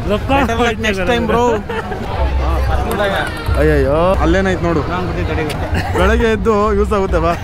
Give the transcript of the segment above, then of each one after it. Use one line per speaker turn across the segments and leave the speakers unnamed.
Next time bro ಅಯ್ಯಯ್ಯೋ ಅಲ್ಲೇನಾಯ್ತು ನೋಡು ಬೆಳಗ್ಗೆ ಎದ್ದು ಯೂಸ್ ಆಗುತ್ತೆ ಬಾ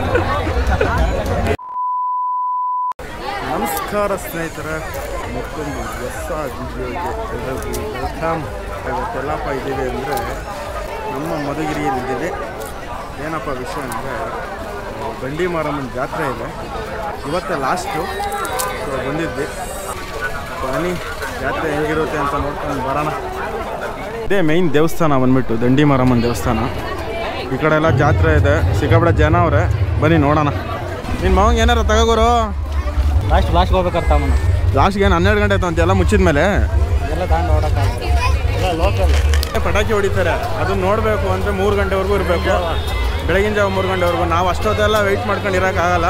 ನಮಸ್ಕಾರ ಸ್ನೇಹಿತರೆ ಮತ್ತೊಂದು ಹೊಸ ವಿಡಿಯೋಗೆ ಎಲ್ಲರಿಗೂ ವೆಲ್ಕಮ್ ಇವತ್ತೆಲ್ಲಪ್ಪ ಇದ್ದೀವಿ ಅಂದರೆ ನಮ್ಮ ಮಧುಗಿರಿಯಲ್ಲಿದ್ದೀವಿ ಏನಪ್ಪ ವಿಷಯ ಅಂದರೆ ಬಂಡಿ ಮಾರಮ್ಮನ ಜಾತ್ರೆ ಇದೆ ಇವತ್ತೇ ಲಾಸ್ಟು ಸೊ ಬಂದಿದ್ವಿ ಬನ್ನಿ ಜಾತ್ರೆ ಹೆಂಗಿರುತ್ತೆ ಅಂತ ನೋಡ್ಕೊಂಡು ಬರೋಣ ಇದೇ ಮೈನ್ ದೇವಸ್ಥಾನ ಬಂದ್ಬಿಟ್ಟು ದಂಡಿ ಮಾರಮ್ಮನ ದೇವಸ್ಥಾನ ಈ ಕಡೆ ಎಲ್ಲ ಜಾತ್ರೆ ಇದೆ ಸಿಕ್ಕಾಪಟ್ಟೆ ಜನ ಅವರೇ ಬನ್ನಿ ನೋಡೋಣ ನಿನ್ನ ಮಗಂಗೆ ಏನಾರ ತಗೋರು
ಲಾಸ್ಟ್ ಲಾಸ್ಟ್ ಹೋಗ್ಬೇಕಂತ ಅವನು
ಲಾಸ್ಟ್ಗೆ ಏನು ಹನ್ನೆರಡು ಗಂಟೆ ಆಯ್ತು ಅಂತ ಎಲ್ಲ ಮುಚ್ಚಿದ ಮೇಲೆ
ಎಲ್ಲ ತಾಂಡು ಓಡಕ್ಕಾಗಲ್ಲ ಎಲ್ಲ ಲೋಕಲ್
ಪಟಾಕಿ ಹೊಡಿತಾರೆ ಅದನ್ನ ನೋಡಬೇಕು ಅಂದರೆ ಮೂರು ಗಂಟೆವರೆಗೂ ಇರಬೇಕು ಬೆಳಗಿನ ಜಾವ ಮೂರು ಗಂಟೆವರೆಗೂ ನಾವು ಅಷ್ಟೊತ್ತೆಲ್ಲ ವೆಯ್ಟ್ ಮಾಡ್ಕೊಂಡು ಇರೋಕ್ಕಾಗಲ್ಲ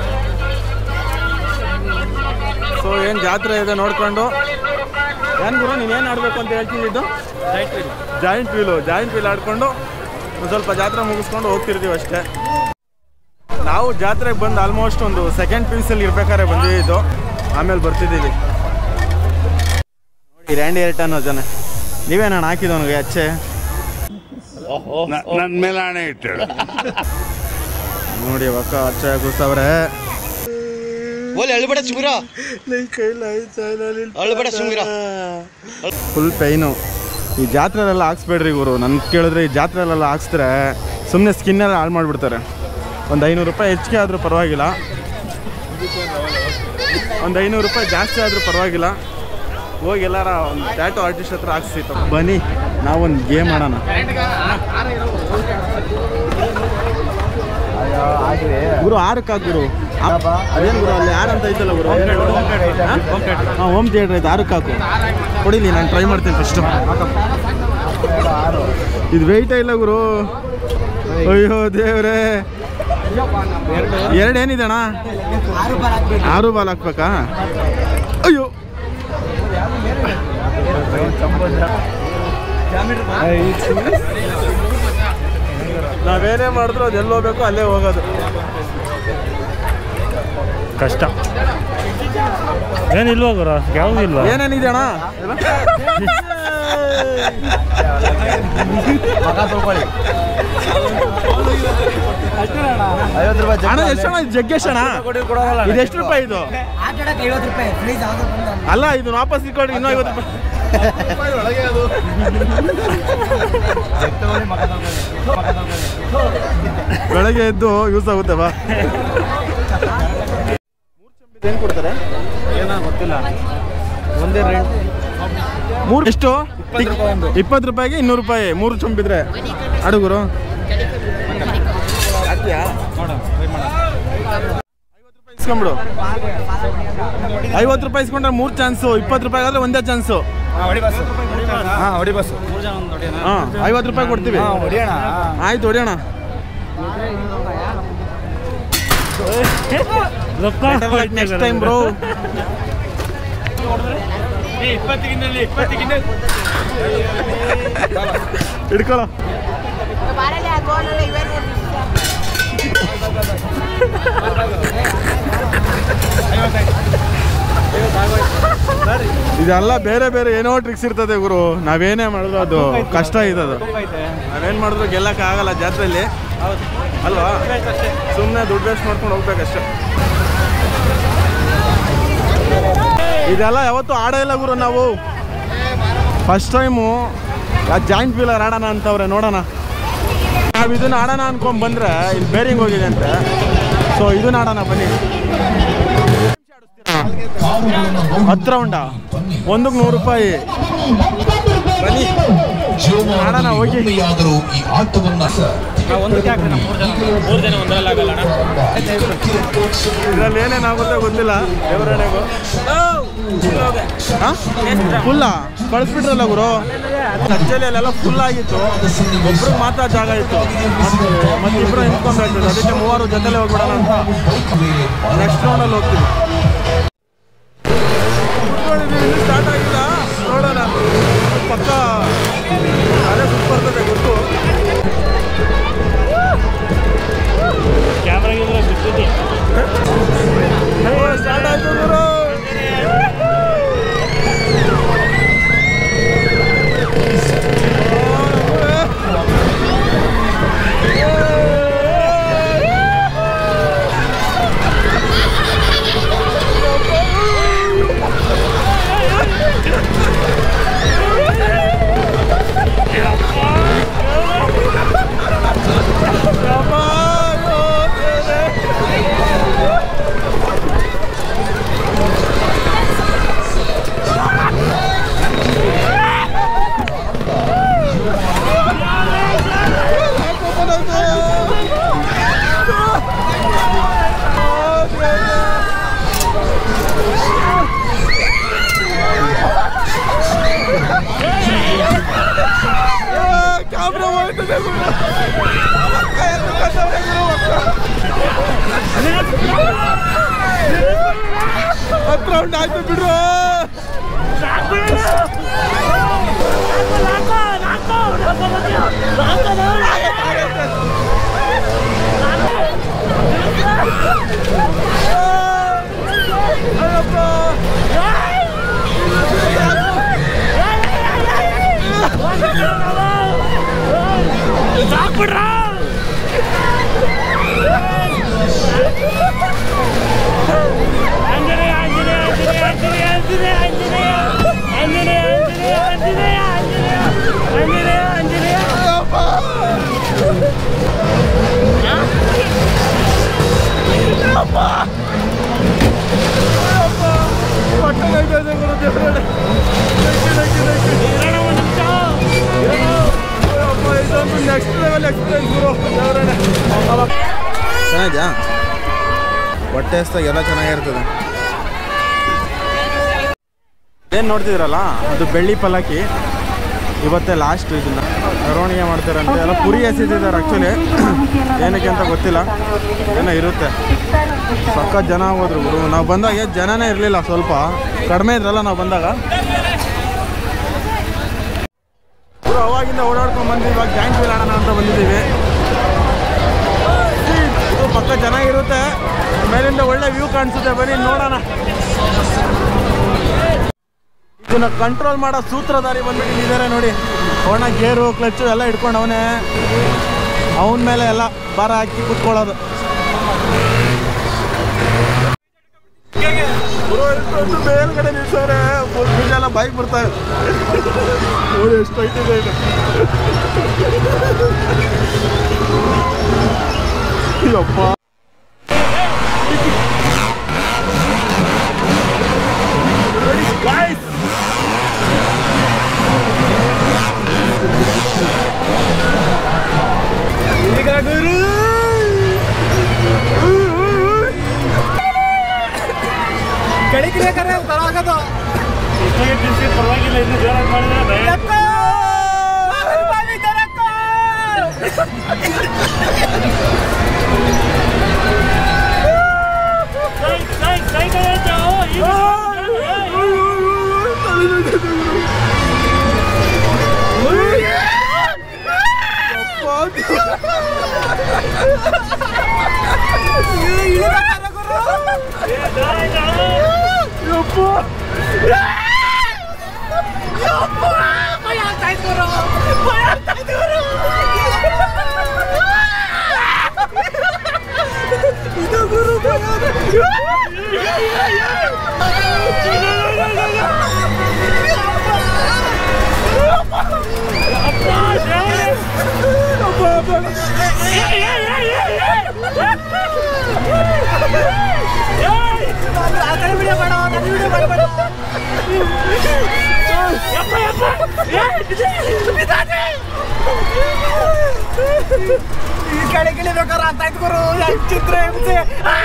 ಸೊ ಏನು ಜಾತ್ರೆ ಇದೆ ನೋಡ್ಕೊಂಡು ಏನು ಗುರು ನೀನೇನು ಆಡಬೇಕು ಅಂತ ಹೇಳ್ತಿದ್ದು ಜಾಯಿಂಟ್ ವೀಲು ಜಾಯಿಂಟ್ ವೀಲ್ ಆಡ್ಕೊಂಡು ಒಂದು ಸ್ವಲ್ಪ ಜಾತ್ರೆ ಮುಗಿಸ್ಕೊಂಡು ಹೋಗ್ತಿರ್ತೀವಿ ಅಷ್ಟೇ ನಾವು ಜಾತ್ರೆಗೆ ಬಂದು ಆಲ್ಮೋಸ್ಟ್ ಒಂದು ಸೆಕೆಂಡ್ ಪೀಸಲ್ಲಿ ಇರ್ಬೇಕಾದ್ರೆ ಬಂದಿದ್ದು ಆಮೇಲೆ ಬರ್ತಿದ್ದೀವಿ ನೋಡಿ ರ್ಯಾಂಡಿ ಎರಟನ್ ಜನ ನೀವೇನ ಹಾಕಿದವನಿಗೆ ಅಚ್ಚೆ
ನನ್ನ ಮೇಲೆ ಹಣೆ ಇಟ್ಟಳು
ನೋಡಿ ಅಕ್ಕ ಅಚ್ಚೆ ಕೂಸವ್ರೆ
ಓಲಿ ಅಳ್ಬೇಡ ಸುಮಿರ ಅಳ್ಬೇಡ ಸುಮಿರ
ಫುಲ್ ಪೈನು ಈ ಜಾತ್ರೆಲೆಲ್ಲ ಹಾಕ್ಸ್ಬೇಡ್ರಿ ಗುರು ನನ್ ಕೇಳಿದ್ರೆ ಈ ಜಾತ್ರೆಲೆಲ್ಲ ಹಾಕ್ಸಿದ್ರೆ ಸುಮ್ಮನೆ ಸ್ಕಿನ್ನೆಲ್ಲ ಹಾಳು ಮಾಡಿಬಿಡ್ತಾರೆ ಒಂದು ಐನೂರು ರೂಪಾಯಿ ಹೆಚ್ಚಿಗೆ ಆದರೂ ಪರವಾಗಿಲ್ಲ ಒಂದು ಐನೂರು ರೂಪಾಯಿ ಜಾಸ್ತಿ ಆದರೂ ಪರವಾಗಿಲ್ಲ ಹೋಗಿ ಎಲ್ಲಾರ ಒಂದು ಟ್ಯಾಟೋ ಆರ್ಟಿಸ್ಟ್ ಹತ್ರ ಹಾಕ್ಸಿತ್ತು ಬನ್ನಿ ನಾವೊಂದು ಗೇಮ್ ಆಡೋಣ ಗುರು ಆರಕ್ಕೆ ಹಾಕ್ ಗುರು ಅದೇನು ಗುರು ಅಲ್ಲಿ ಯಾರಂತ ಐತಲ್ಲ ಗುರು ಹಾಂ ಹೋಮ್ ಥಿಯೇಟ್ರ್ ಐತೆ ಆರಕ್ಕೆ ಹಾಕು ಕೊಡಿಲಿ ನಾನು ಟ್ರೈ ಮಾಡ್ತೀನಿ ಫಸ್ಟು ಇದು ವೆಯ್ಟ ಇಲ್ಲ ಗುರು ಅಯ್ಯೋ ದೇವ್ರೇ ಎರಡು ಏನಿದೆ ಅಣ್ಣ ಆರು ಬಾಲ್ ಹಾಕ್ಬೇಕಾ ಅಯ್ಯೋ ನಾವೇನೇ ಮಾಡಿದ್ರು ಅದು ಎಲ್ಲಿ ಹೋಗ್ಬೇಕು ಅಲ್ಲೇ ಹೋಗೋದು
ಕಷ್ಟ ಏನಿಲ್ವ ಗುರ ಯಾವ್ದು ಇಲ್ವಾ
ಏನೇನಿದೆ ಅಣ್ಣ
ಐವತ್ತು ರೂಪಾಯಿ
ಅಣ್ಣ ಎಷ್ಟು ಅಣ್ಣ ಇದು ಜಗ್ಗೇಶ್ ಅಣ್ಣ ಇದು ಎಷ್ಟು ರೂಪಾಯಿ ಇದು
ಆಟಾಡಕ್ಕೆ ಐವತ್ತು ರೂಪಾಯಿ ಪ್ಲೀಸ್ ಯಾವ್ದು ಬಂದ
ಅಲ್ಲ ಇದು ವಾಪಸ್ ಇಟ್ಕೊಳ್ರಿ ಇನ್ನೂ ಐವತ್ತು ರೂಪಾಯಿ ಒಳಗೆ ಅದು ಬೆಳಗ್ಗೆ ಎದ್ದು ಯೂಸ್ ಆಗುತ್ತೆ ಬಾ ಏನು ಕೊಡ್ತಾರೆ
ಏನೋ ಗೊತ್ತಿಲ್ಲ ಒಂದೇ ರೇಟ್
ಮೂರು ಎಷ್ಟು ಇಪ್ಪತ್ತು ರೂಪಾಯಿಗೆ ಇನ್ನೂರು ರೂಪಾಯಿ ಮೂರು ಚೊಂಬಿದ್ರೆ ಅಡುಗರು ಇಸ್ಕೊಂಬಿಡು ಐವತ್ತು ರೂಪಾಯಿ ಇಸ್ಕೊಂಡ್ರೆ ಮೂರು ಚಾನ್ಸು ಇಪ್ಪತ್ತು ರೂಪಾಯಿ ಆದ್ರೆ ಒಂದೇ ಚಾನ್ಸು
ಹಾಂ ಹೊಡಿ ಬಸ್
ಹಾಂ ಐವತ್ತು ರೂಪಾಯಿ ಕೊಡ್ತೀವಿ
ಹೊಡಿಯೋಣ
ಆಯ್ತು ಹೊಡಿಯೋಣ ನೆಕ್ಸ್ಟ್ ಟೈಮ್ ಬ್ರೋ ಹಿಡ್ಕೊಳ್ಳೋ
ಬಾರಲ್ಲಿ ಆ ಗೋನಲ್ಲ ಇವೇ ನೋಡಿ
ಇದೆಲ್ಲ ಬೇರೆ ಬೇರೆ ಏನೋ ಟ್ರಿಕ್ಸ್ ಇರ್ತದೆ ಗುರು ನಾವೇನೇ ಮಾಡಿದ್ರು ಅದು ಕಷ್ಟ ಇದ್ದದು ನಾವೇನು ಮಾಡಿದ್ರು ಗೆಲ್ಲಕ್ಕೆ ಆಗಲ್ಲ ಜಾತ್ರೆಯಲ್ಲಿ ಅಲ್ವಾ ಸುಮ್ಮನೆ ದುಡ್ಡು ವೇಸ್ಟ್ ಮಾಡ್ಕೊಂಡು ಹೋಗ್ಬೇಕಷ್ಟೆ ಇದೆಲ್ಲ ಯಾವತ್ತೂ ಆಡೇ ಇಲ್ಲ ಗುರು ನಾವು ಫಸ್ಟ್ ಟೈಮು ಜಾಯಿಂಟ್ ವೀಲರ್ ಆಡೋಣ ಅಂತವ್ರೆ ನೋಡೋಣ ನಾವು ಇದನ್ನ ಆಡೋಣ ಅನ್ಕೊಂಡ್ ಬಂದ್ರೆ ಇಲ್ಲಿ ಬೇರಿಂಗ್ ಹೋಗಿದೆ ಅಂತೆ ಸೊ ಇದನ್ನ ಆಡೋಣ ಬನ್ನಿ ಹತ್ತು ರೌಂಡ ಒಂದಕ್ಕೆ ನೂರು ರೂಪಾಯಿ ಬನ್ನಿ ಆಡೋಣ ಹೋಗಿ
ಆದರೂ ಈ ಆಟವನ್ನ
ಇದ್ರಲ್ಲಿ ಏನೇನಾಗುತ್ತೆ ಗೊತ್ತಿಲ್ಲ ದೇವರಣೆಗೂ ಫುಲ್ಲ ಕಳಿಸ್ಬಿಟ್ರಲ್ಲ ಗುರು ಕಚ್ಚೇಲಿ ಅಲ್ಲೆಲ್ಲ ಫುಲ್ ಆಗಿತ್ತು ಒಬ್ರಿಗೆ ಮಾತ್ರ ಜಾಗ ಇತ್ತು ಮತ್ತೆ ಮತ್ತೆ ಇಬ್ಬರು ನಿಂತ್ಕೊಂಡ್ಬಿಡ್ತದೆ ಅದಕ್ಕೆ ಮೂವರು ಜೊತೆಲೆ ಹೋಗ್ಬಿಡೋಣ ಅಂತ ನೆಕ್ಸ್ಟ್ ರೌಂಡಲ್ಲಿ ಹೋಗ್ತೀವಿ ಸ್ಟಾರ್ಟ್ ಆಗಿಲ್ಲ ನೋಡೋಣ ಪಕ್ಕ ಅದೇ ಸುತ್ತ ಬರ್ತದೆ ಗೊತ್ತು
ಕ್ಯಾಮ್ರಾಗಿದ್ರೆ ಬಿಟ್ಟಿದ್ದೆ
ಸ್ಟಾರ್ಟ್ ಆಯ್ತು ಗುರು ನೆಕ್ಸ್ಟ್ ಲೆವೆಲ್ ಎಕ್ಸ್ಪೀರಿಯನ್ಸ್ ಗುರು ಚೆನ್ನಾಗಿದ್ಯಾ ಹೊಟ್ಟೆ ಹಸ್ದಾಗ ಎಲ್ಲ ಚೆನ್ನಾಗಿರ್ತದೆ ಏನು ನೋಡ್ತಿದ್ರಲ್ಲ ಅದು ಬೆಳ್ಳಿ ಪಲ್ಲಕ್ಕಿ ಇವತ್ತೇ ಲಾಸ್ಟ್ ಇದನ್ನ ಮೆರವಣಿಗೆ ಮಾಡ್ತಾರಂತೆ ಎಲ್ಲ ಪುರಿ ಎಸಿದ್ದಾರೆ ಆ್ಯಕ್ಚುಲಿ ಏನಕ್ಕೆ ಅಂತ ಗೊತ್ತಿಲ್ಲ ಏನೋ ಇರುತ್ತೆ ಸಖತ್ ಜನ ಹೋದ್ರು ಗುರು ನಾವು ಬಂದಾಗ ಏನ್ ಜನನೇ ಇರಲಿಲ್ಲ ಸ್ವಲ್ಪ ಕಡಿಮೆ ಇದ್ರಲ್ಲ ನಾವು ಬಂದಾಗ ಗುರು ಅವಾಗಿಂದ ಓಡಾಡ್ಕೊಂಡು ಬಂದು ಇವಾಗ ಜಾಯಿಂಟ್ ವೀಲ್ ಆಡೋಣ ಅಂತ ಬಂದಿದ್ದೀವಿ ಇದು ಪಕ್ಕ ಚೆನ್ನಾಗಿರುತ್ತೆ ಮೇಲಿಂದ ಒಳ್ಳೆ ವ್ಯೂ ಕಾಣಿಸುತ್ತೆ ಬನ್ನಿ ನೋಡೋಣ ಇದನ್ನ ಕಂಟ್ರೋಲ್ ಮಾಡೋ ಸೂತ್ರಧಾರಿ ಬಂದ್ಬಿಟ್ಟು ಇದ್ದಾರೆ ನೋಡಿ ಅವನ ಗೇರು ಕ್ಲಚ್ಚು ಎಲ್ಲ ಇಟ್ಕೊಂಡು ಅವನೇ ಅವನ ಮೇಲೆ ಎಲ್ಲ ಭಾರ ಹಾಕಿ ಕುತ್ಕೊಳ್ಳೋದು ಗುರು, ಇಷ್ಟೊಂದು ಮೇಲ್ಗಡೆ ನಿಲ್ಸವ್ರೆ ಎಲ್ಲ ಬೈಕ್ ಬರ್ತಾರೆ ನೋಡಿ ಎಷ್ಟು ಐತಿದೆ ಇದು ಯಪ್ಪ Guys! ಈಗ ಗುರು
ಕಳಿಕ್ಬೇಕಾದ್ರೆ ತರ ಆಗೋದು
ಪರವಾಗಿಲ್ಲ ಇನ್ನು ಜೋರಾಗಿ ಮಾಡಿದ್ರೆ ದಯ- ಸೈ, ಸೈ, ಸೈ ಕಡೆ ಹೋಯ್ತು. ಈಗ- ಏ, ದಾರಿ, ದಾರಿ.
ಈ ಕಡೆ ಗಿಳಿಬೇಕಾರೆ ಅಂತ ಆಯ್ತು ಗುರು ಎಷ್ಟು ಚಿತ್ರ ಹಿಂಸೆ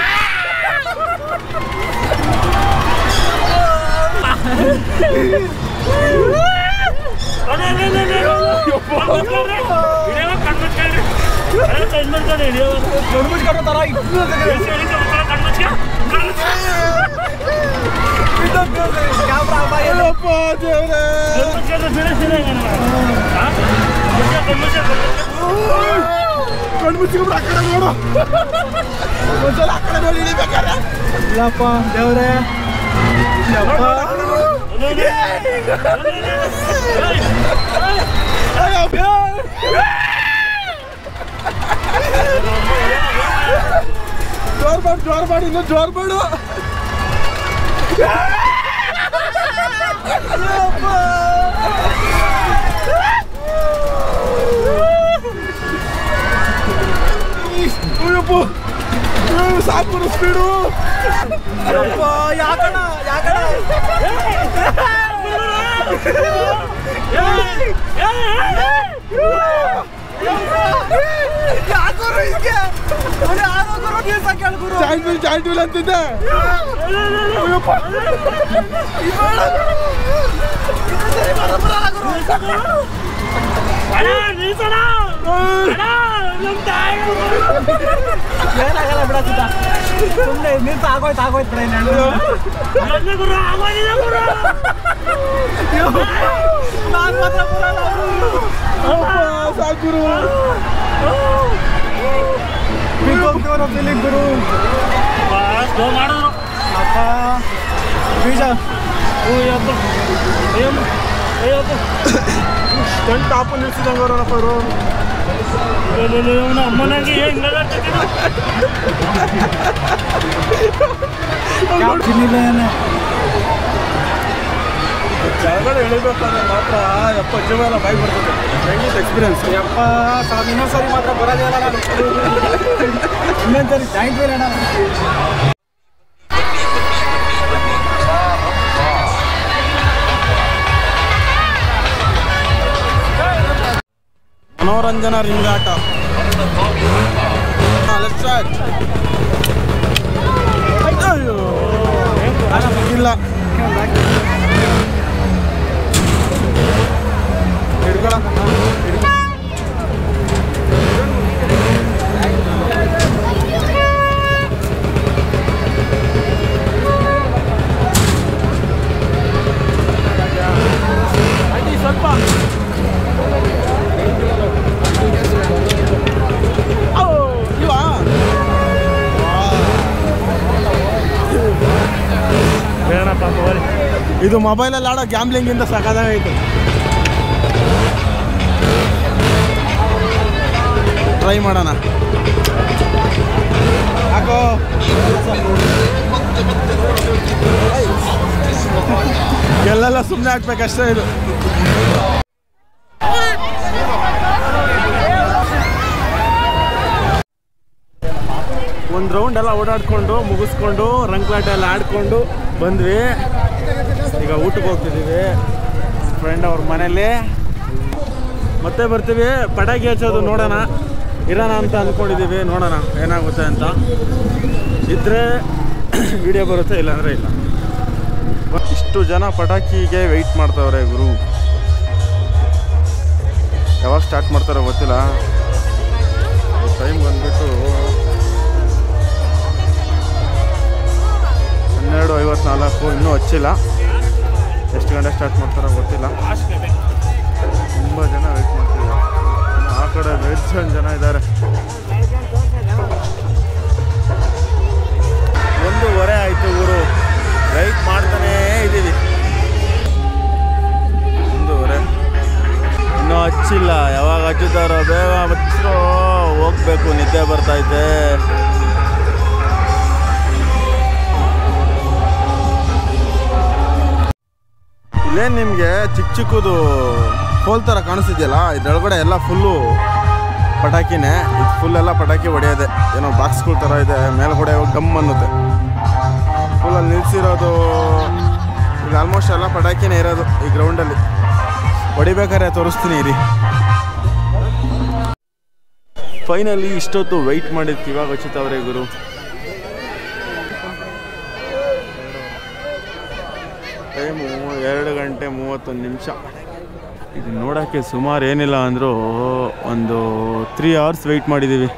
ಅದೇ, ಅದೇ, ಅದೇ, ಅದೇ, ಅದೇ. ಕಣ್ಮುಚ್ಕೊಳ್ರಿ. ಹಿಡಿಯೋ, ಕಣ್ಮುಚ್ಕೊಳ್ರಿ. ಅದೇ, ಕಣ್ಮುಚ್ಕೊಂಡು ಹಿಡಿಯೋ.
ಗರ್ಬಿಟ್ಕೊಂಡು ತರ ಇದ್ದು
ಎಸಿ ಹಿಡಿತಪ್ಪ, ಕಣ್ಮುಚ್ಕೊ. ಕಣ್ಮುಚ್ಕೊ.
ಕ್ಯಾಮ್ರಾ
ಕಣ್ಮುಚ್ಕೊಂಡ್ರೆ ಬಿಡಿ, ಬಿಡಿ ಹಿಂಗೆ ನಾನು. ಹಾ? ಮುಚ್ಕೊ, ಕಣ್ಮುಚ್ಕೊ, ಕಣ್ಮುಚ್ಕೊ.
ಕಣ್ಮುಚ್ಚಿಬಿಡು ಆ ಕಡೆ ನೋಡು ಒಂದ್ಸಲ ಆ ಕಡೆ ನೋಡಿ ಇಳಿಬೇಕಾರೆ
ಇಲ್ಲಪ್ಪ ದೇವ್ರೆ ಯಪ್ಪ
ಅದೇ, ಅದೇ. ಅದೇ, ಅದೇ. ಏಯ್,
ಜೋರ್ ಮಾಡು ಜೋರ್ ಮಾಡಿ ಇನ್ನು ಜೋರ್ ಮಾಡು ಅಯ್ಯಪ್ಪ ಅಯ್ಯೋ, ಸಾಕು ಸ್ಪೀಡು
ಯಪ್ಪ ಯಾಕಣ ಯಾಕಣ ಯಾಕೋರು ಹಿಂಗೆ ಅವ್ರು ಯಾರೋ ಗುರು ನೀವ್ ಕೇಳ್ಗುರು
ಜಾಯಿಂಟ್ ವೀಲ್ ಜಾಯಿಂಟ್ ವೀಲ್ ಅಂತಿದ್ದೆ ಅಯ್ಯಪ್ಪ
ಅಣ್ಣ, ನಿಲ್ಸಣ್ಣ. ಅಣ್ಣ, ನಮ್ ತಾಯಿ.
ಏನಾಗಲ್ಲ ಬಿಡ ಸುತ್ತ ಸುಮ್ಮನೆ ನಿಂತು ಆಗೋಯ್ತು ಆಗೋಯ್ತು ಬಿಡ ಇನ್ನು
ನನ್ನ ಗುರು ಆಗೋದಿಲ್ಲ ಗುರು.
ನಾನು ಮಾತ್ರ ಬರಲ್ಲ
ಅಪ್ಪ, ಸಾಕು ಗುರು
ಬಿದ್ದೋಗ್ತೀವನ ಫೀಲಿಂಗ್ ಗುರು
ಬಾ, slow ಮಾಡಿದ್ರು.
ಅಪ್ಪ ಬೀಜ
ಓ, ಯಪ್ಪ. ಅಯ್ಯಮ್ಮ. ಅಯ್ಯಪ್ಪ.
ಸ್ಟಂಟ್ ಟಾಪ್ ನಿಲ್ಸಿದಂಗೆ ಅವರಪ್ಪ ಇವರು
ಇವನ ಅಮ್ಮನಾಗಿ ಹೆಂಗದ
ಕೆಳಗಡೆ ಇಳಿಬೇಕಾದ್ರೆ ಮಾತ್ರ ಯಪ್ಪ ಜೀವ ಎಲ್ಲ ಬಾಯಿ ಬರ್ತದೆ ಹೆಂಗಿತ್ತು ಎಕ್ಸ್ಪೀರಿಯನ್ಸ್
ಯಪ್ಪ ಸ್ವಾಮಿ ಇನ್ನೊಂದ್ಸರಿ ಮಾತ್ರ ಬರೋದೇ ಇಲ್ಲ ನಾನು ಇನ್ನೊಂದ್ಸರಿ ಜಾಯಿಂಟ್ ವೀಲ್ ಅಣ್ಣ
ಮನೋರಂಜನಾ ರಿಂಗಾಟ ಲೆಫ್ಟ್ ಸ್ಟ್ರೈಟ್ ಅಯ್ಯೋ ಇಲ್ಲ ಹಿಡ್ಕೊಳ ಸ್ವಲ್ಪ ಇವಾ
ಬೇಡ ಪಾಪ ಹೋಗ್ಲಿ.
ಇದು ಮೊಬೈಲಲ್ಲಿ ಆಡೋ ಗ್ಯಾಮ್ಲಿಂಗ್ ಇಂದ ಸಖತ್ತಾಗೈತೆ ಟ್ರೈ ಮಾಡೋಣ ಹಾಕೋ ಎಲ್ಲೆಲ್ಲ ಸುಮ್ಮನೆ ಹಾಕ್ಬೇಕಷ್ಟೇ ಇದು ಒಂದು ರೌಂಡ್ ಎಲ್ಲ ಓಡಾಡ್ಕೊಂಡು ಮುಗಿಸ್ಕೊಂಡು ರಂಗ್ಲಾಟ ಎಲ್ಲ ಆಡ್ಕೊಂಡು ಬಂದ್ವಿ ಈಗ ಊಟಕ್ಕೆ ಹೋಗ್ತಿದ್ದೀವಿ ಫ್ರೆಂಡ್ ಅವ್ರ ಮನೇಲಿ ಮತ್ತೆ ಬರ್ತೀವಿ ಪಟಾಕಿ ಹಚ್ಚೋದು ನೋಡೋಣ ಇರೋಣ ಅಂತ ಅಂದ್ಕೊಂಡಿದ್ದೀವಿ ನೋಡೋಣ ಏನಾಗುತ್ತೆ ಅಂತ ಇದ್ದರೆ ವಿಡಿಯೋ ಬರುತ್ತೆ ಇಲ್ಲಾಂದರೆ ಇಲ್ಲ ಇಷ್ಟು ಜನ ಪಟಾಕಿಗೆ ವೆಯ್ಟ್ ಮಾಡ್ತಾವ್ರೆ ಗುರು ಯಾವಾಗ ಸ್ಟಾರ್ಟ್ ಮಾಡ್ತಾರೋ ಗೊತ್ತಿಲ್ಲ ಟೈಮ್ ಬಂದ್ಬಿಟ್ಟು ಹನ್ನೆರಡು ಐವತ್ನಾಲ್ಕು ಇನ್ನೂ ಹಚ್ಚಿಲ್ಲ ಎಷ್ಟು ಗಂಟೆ ಸ್ಟಾರ್ಟ್ ಮಾಡ್ತಾರೋ ಗೊತ್ತಿಲ್ಲ ತುಂಬ ಜನ ವೆಯ್ಟ್ ಮಾಡ್ತಿದ್ದಾರೆ ಇನ್ನು ಆ ಕಡೆ ವೆಜ್ ಜನ ಇದ್ದಾರೆ ಒಂದೂವರೆ ಆಯಿತು ಊರು ವೆಯ್ಟ್ ಮಾಡ್ತಾನೇ ಇದ್ದೀವಿ ಒಂದೂವರೆ ಇನ್ನೂ ಹಚ್ಚಿಲ್ಲ ಯಾವಾಗ ಹಚ್ಚುತ್ತಾರೋ ಬೇಗ ಹಚ್ಚೋ ಹೋಗ್ಬೇಕು ನಿದ್ದೆ ಬರ್ತೈತೆ ಇಲ್ಲೇನು ನಿಮಗೆ ಚಿಕ್ಕ ಚಿಕ್ಕದು ಹೋಲ್ ಥರ ಕಾಣಿಸ್ತಿದೆಯಲ್ಲ ಇದ್ರೊಳಗಡೆ ಎಲ್ಲ ಫುಲ್ಲು ಪಟಾಕಿನೇ ಇದು ಫುಲ್ ಎಲ್ಲ ಪಟಾಕಿ ಹೊಡೆಯೋದೆ ಏನೋ ಬಾಕ್ಸ್ಗಳ ಥರ ಇದೆ ಮೇಲ್ಗಡೆ ಗಮ್ ಅನ್ನುತ್ತೆ ಫುಲ್ಲಲ್ಲಿ ನಿಲ್ಸಿರೋದು ಇಲ್ಲಿ ಆಲ್ಮೋಸ್ಟ್ ಎಲ್ಲ ಪಟಾಕಿನೇ ಇರೋದು ಈ ಗ್ರೌಂಡಲ್ಲಿ ಹೊಡಿಬೇಕಾದ್ರೆ ತೋರಿಸ್ತೀನಿ ಇರಿ ಫೈನಲಿ ಇಷ್ಟೊತ್ತು ವೆಯ್ಟ್ ಮಾಡಿದ್ಕೆ ಇವಾಗ ಹಚ್ಚುತ್ತವ್ರೆ ಗುರು ಟೈಮು ಎರಡು ಗಂಟೆ ಮೂವತ್ತೊಂದು ನಿಮಿಷ ಇದು ನೋಡೋಕ್ಕೆ ಸುಮಾರು ಏನಿಲ್ಲ ಅಂದರೂ ಒಂದು ತ್ರೀ ಅವರ್ಸ್ ವೆಯ್ಟ್ ಮಾಡಿದ್ದೀವಿ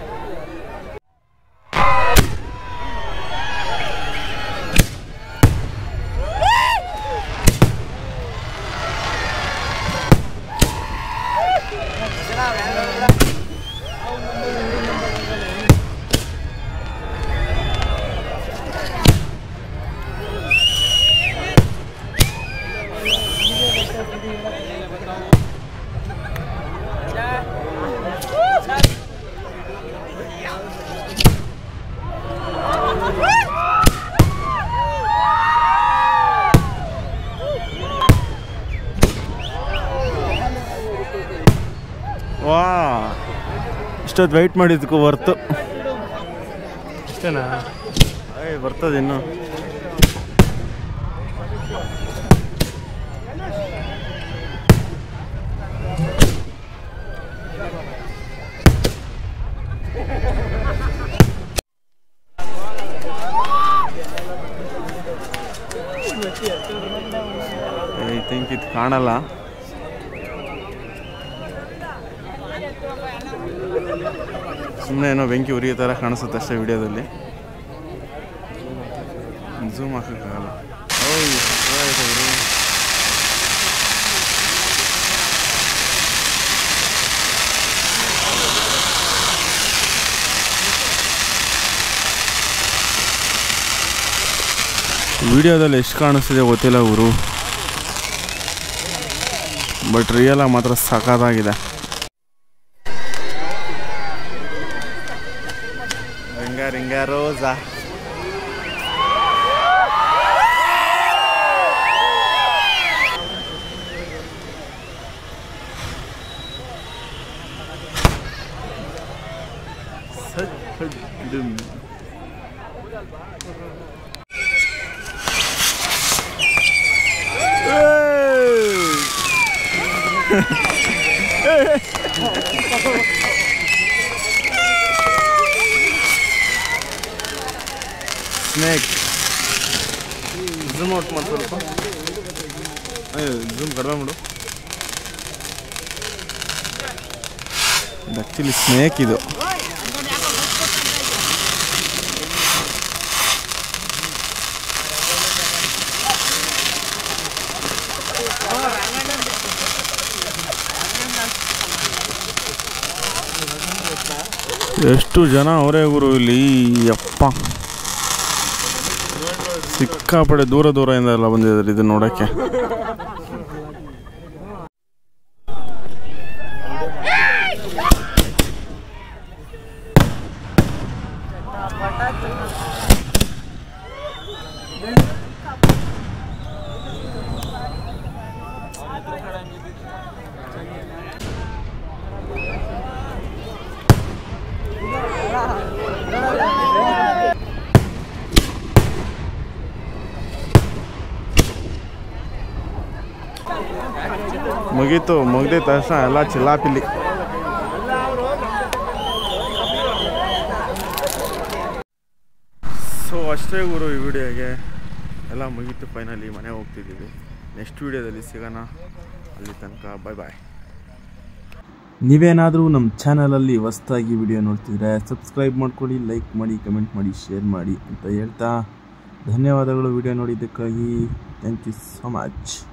ವಾ ಇಷ್ಟೊತ್ತು ವೆಯ್ಟ್ ಮಾಡಿದ್ದಕ್ಕೂ ವರ್ತು
ಅಷ್ಟೇನಾ
ಏಯ್ ಬರ್ತದೆ ಇನ್ನು ಐ ಥಿಂಕ್ ಇದು ಕಾಣಲ್ಲ ಸುಮ್ಮನೆ ಏನೋ ಬೆಂಕಿ ಉರಿಯೋ ಥರ ಕಾಣಿಸುತ್ತೆ ಅಷ್ಟೇ ವಿಡಿಯೋದಲ್ಲಿ ಝೂಮ್ ಹಾಕೋಕ್ಕಾಗಲ್ಲ ಓಯ್ ಸಖತ್ತಾಗಿದೆ ಗುರು. ವಿಡಿಯೋದಲ್ಲಿ ಎಷ್ಟು ಕಾಣಿಸ್ತಿದೆ ಗೊತ್ತಿಲ್ಲ ಗುರು ಬಟ್ ರಿಯಲ್ ಮಾತ್ರ ಸಖತ್ತಾಗಿದೆ ಬಂಗಾರೋಸಾ ಸ್ನೇಕ್ ಝೂಮ್ ಔಟ್ ಮಾಡಿ ಸ್ವಲ್ಪ ಝೂಮ್ ಕಡಿಮೆ ಮಾಡು ಆ್ಯಕ್ಚುಲಿ ಸ್ನೇಕ್ ಇದು ಎಷ್ಟು ಜನ ಅವರೇ ಗುರು ಇಲ್ಲಿ ಯಪ್ಪ ಸಿಕ್ಕಾಪಡೆ ದೂರ ದೂರದಿಂದ ಎಲ್ಲ ಬಂದಿದ್ದಾರೆ ಇದು ನೋಡೋಕ್ಕೆ ಮುಗೀತು ಮುಗ್ದಿದ ತಕ್ಷಣ ಎಲ್ಲ ಚಿಲ್ಲಾಪಿಲ್ಲಿ ಸೊ ಅಷ್ಟೇ ಗುರು ಈ ವಿಡಿಯೋಗೆ ಎಲ್ಲ ಮುಗೀತು ಫೈನಲಿ ಮನೆ ಹೋಗ್ತಿದ್ದೀವಿ ನೆಕ್ಸ್ಟ್ ವಿಡಿಯೋದಲ್ಲಿ ಸಿಗೋಣ ಅಲ್ಲಿ ತನಕ ಬಾಯ್ ಬಾಯ್
ನೀವೇನಾದರೂ ನಮ್ಮ ಚಾನಲಲ್ಲಿ ಹೊಸ್ದಾಗಿ ವಿಡಿಯೋ ನೋಡ್ತಿದ್ರೆ ಸಬ್ಸ್ಕ್ರೈಬ್ ಮಾಡ್ಕೊಳ್ಳಿ ಲೈಕ್ ಮಾಡಿ ಕಮೆಂಟ್ ಮಾಡಿ ಶೇರ್ ಮಾಡಿ ಅಂತ ಹೇಳ್ತಾ ಧನ್ಯವಾದಗಳು ವಿಡಿಯೋ ನೋಡಿದ್ದಕ್ಕಾಗಿ ಥ್ಯಾಂಕ್ ಯು ಸೊ ಮಚ್